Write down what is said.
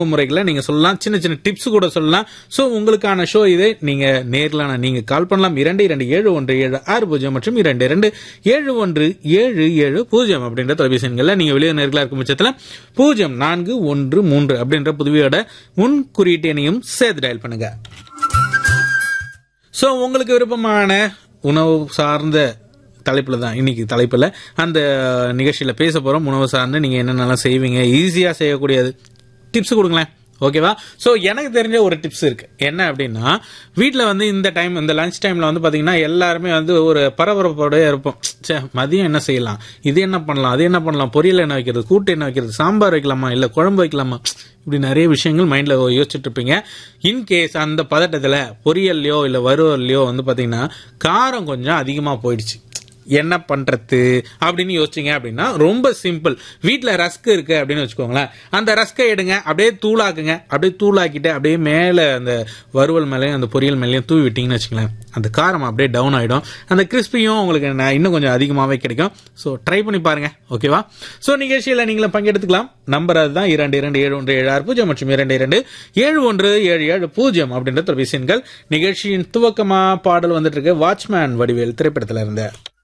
முறைகளை நீங்க சொல்லலாம் சின்ன சின்ன டிப்ஸ் கூட சொல்லலாம் சோ உங்களுக்கான ஷோ இது நீங்க நேர்ல நீங்க கால் பண்ணலாம் இரண்டு இரண்டு ஏழு ஒன்று ஏழு ஆறு பூஜ்ஜியம் மற்றும் இரண்டு இரண்டு ஏழு ஒன்று ஏழு ஏழு பூஜ்ஜியம் அப்படின்ற தொலைபேசி எண்கள்ல நீங்க வெளியே நேர்களா இருக்கும் பட்சத்தில் பூஜ்ஜியம் நான்கு ஒன்று மூன்று அப்படின்ற புதுவையோட முன் குறியீட்டு எண்ணையும் சேர்த்து டயல் பண்ணுங்க ஸோ உங்களுக்கு விருப்பமான உணவு சார்ந்த தலைப்பில் தான் இன்னைக்கு தலைப்பில் அந்த நிகழ்ச்சியில் பேச போகிறோம் உணவு சார்ந்து நீங்கள் என்னென்னலாம் செய்வீங்க ஈஸியாக செய்யக்கூடியது டிப்ஸ் கொடுங்களேன் ஓகேவா ஸோ எனக்கு தெரிஞ்ச ஒரு டிப்ஸ் இருக்கு என்ன அப்படின்னா வீட்டில் வந்து இந்த டைம் இந்த லஞ்ச் டைமில் வந்து பார்த்தீங்கன்னா எல்லாருமே வந்து ஒரு பரபரப்போடய இருப்போம் சே மதியம் என்ன செய்யலாம் இது என்ன பண்ணலாம் அது என்ன பண்ணலாம் பொரியல் என்ன வைக்கிறது கூட்டு என்ன வைக்கிறது சாம்பார் வைக்கலாமா இல்லை குழம்பு வைக்கலாமா இப்படி நிறைய விஷயங்கள் மைண்டில் யோசிச்சுட்டு இருப்பீங்க இன்கேஸ் அந்த பதட்டத்தில் பொரியல்லையோ இல்லை வறுவல்லையோ வந்து பார்த்தீங்கன்னா காரம் கொஞ்சம் அதிகமாக போயிடுச்சு என்ன பண்றது அப்படின்னு யோசிச்சீங்க அப்படின்னா ரொம்ப சிம்பிள் வீட்டில் ரஸ்க் இருக்கு அப்படின்னு வச்சுக்கோங்களேன் அந்த ரஸ்கை எடுங்க அப்படியே தூளாக்குங்க அப்படியே தூளாக்கிட்டு அப்படியே மேலே அந்த வறுவல் மேலேயும் அந்த பொரியல் மேலேயும் தூவி விட்டீங்கன்னு வச்சுங்களேன் அந்த காரம் அப்படியே டவுன் ஆகிடும் அந்த கிறிஸ்பியும் உங்களுக்கு ந- இன்னும் கொஞ்சம் அதிகமாகவே கிடைக்கும் ஸோ ட்ரை பண்ணி பாருங்க ஓகேவா ஸோ நிகழ்ச்சியில் நீங்களும் பங்கெடுத்துக்கலாம் நம்பர் அதுதான் இரண்டு இரண்டு ஏழு ஒன்று ஏழு ஆறு பூஜ்ஜியம் மற்றும் இரண்டு இரண்டு ஏழு ஒன்று ஏழு ஏழு பூஜ்ஜியம் அப்படின்ற தொலைபேசி எண்கள் நிகழ்ச்சியின் துவக்கமா பாடல் வந்துட்டு இருக்கு வாட்ச்மேன் வடிவேல் திரைப்படத்தில் இருந்த